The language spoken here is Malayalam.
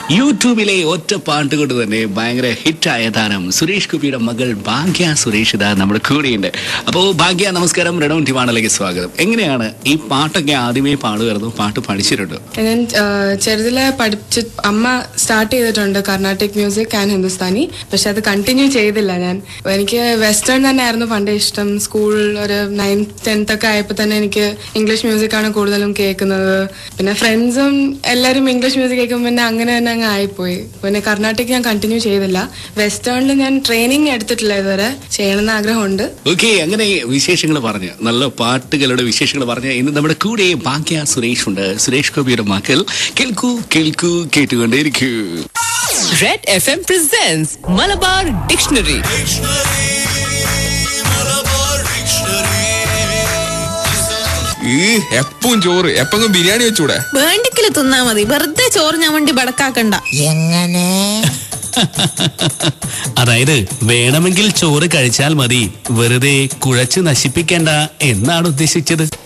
യൂട്യൂബിലെ ഒറ്റ പാട്ട് കൊണ്ട് തന്നെ ഭയങ്കര ഹിറ്റായ താരം സുരേഷ് ഗോപിയുടെ മകൾ ഭാഗ്യ സുരേഷ് ഇതാ നമ്മുടെ കൂടെയുണ്ട് അപ്പോൾ ഭാഗ്യ നമസ്കാരം റെഡോൺ ടിവാണിലേക്ക് സ്വാഗതം എങ്ങനെയാണ് ഈ പാട്ടൊക്കെ ആദ്യമേ പാടുമായിരുന്നു പാട്ട് പഠിച്ചിട്ടുണ്ടോ ഞാൻ ചെറുതിലെ പഠിച്ച് അമ്മ സ്റ്റാർട്ട് ചെയ്തിട്ടുണ്ട് കർണാട്ടിക് മ്യൂസിക് ആൻഡ് ഹിന്ദുസ്ഥാനി പക്ഷെ അത് കണ്ടിന്യൂ ചെയ്തില്ല ഞാൻ എനിക്ക് വെസ്റ്റേൺ തന്നെയായിരുന്നു പണ്ട് ഇഷ്ടം സ്കൂൾ ഒരു നയൻത്ത് ടെൻത്ത് ഒക്കെ ആയപ്പോൾ തന്നെ എനിക്ക് ഇംഗ്ലീഷ് മ്യൂസിക് ആണ് കൂടുതലും കേൾക്കുന്നത് പിന്നെ ഫ്രണ്ട്സും എല്ലാവരും ഇംഗ്ലീഷ് മ്യൂസിക് കേൾക്കുമ്പോൾ പിന്നെ അങ്ങനെ തന്നെ അങ്ങ് ആയിപ്പോയി പിന്നെ കർണാട്ടിക് ഞാൻ കണ്ടിന്യൂ ചെയ്തില്ല വെസ്റ്റേണിൽ ഞാൻ ട്രെയിനിങ് എടുത്തിട്ടില്ല ഇതുവരെ ചെയ്യണമെന്ന് ആഗ്രഹമുണ്ട് ഓക്കെ അങ്ങനെ വിശേഷങ്ങൾ പറഞ്ഞ് നല്ല പാട്ടുകളുടെ വിശേഷങ്ങൾ പറഞ്ഞ് ഇന്ന് നമ്മുടെ കൂടെ ഭാഗ്യ സുരേഷ് ഉണ്ട് സുരേഷ് ഗോപിയുടെ മക്കൾ കേൾക്കൂ കേൾക്കൂ കേട്ടുകൊണ്ടേയിരിക്കൂ Red FM presents Malabar Dictionary. ഈ എപ്പവും ചോറ് എപ്പെങ്കിലും ബിരിയാണി വെച്ചൂടെ വേണ്ടിക്കല് തിന്നാ മതി വെറുതെ ചോറ് ഞാൻ വേണ്ടി ബടക്കാക്കണ്ട എങ്ങനെ അതായത് വേണമെങ്കിൽ ചോറ് കഴിച്ചാൽ മതി വെറുതെ കുഴച്ച് നശിപ്പിക്കേണ്ട എന്നാണ് ഉദ്ദേശിച്ചത്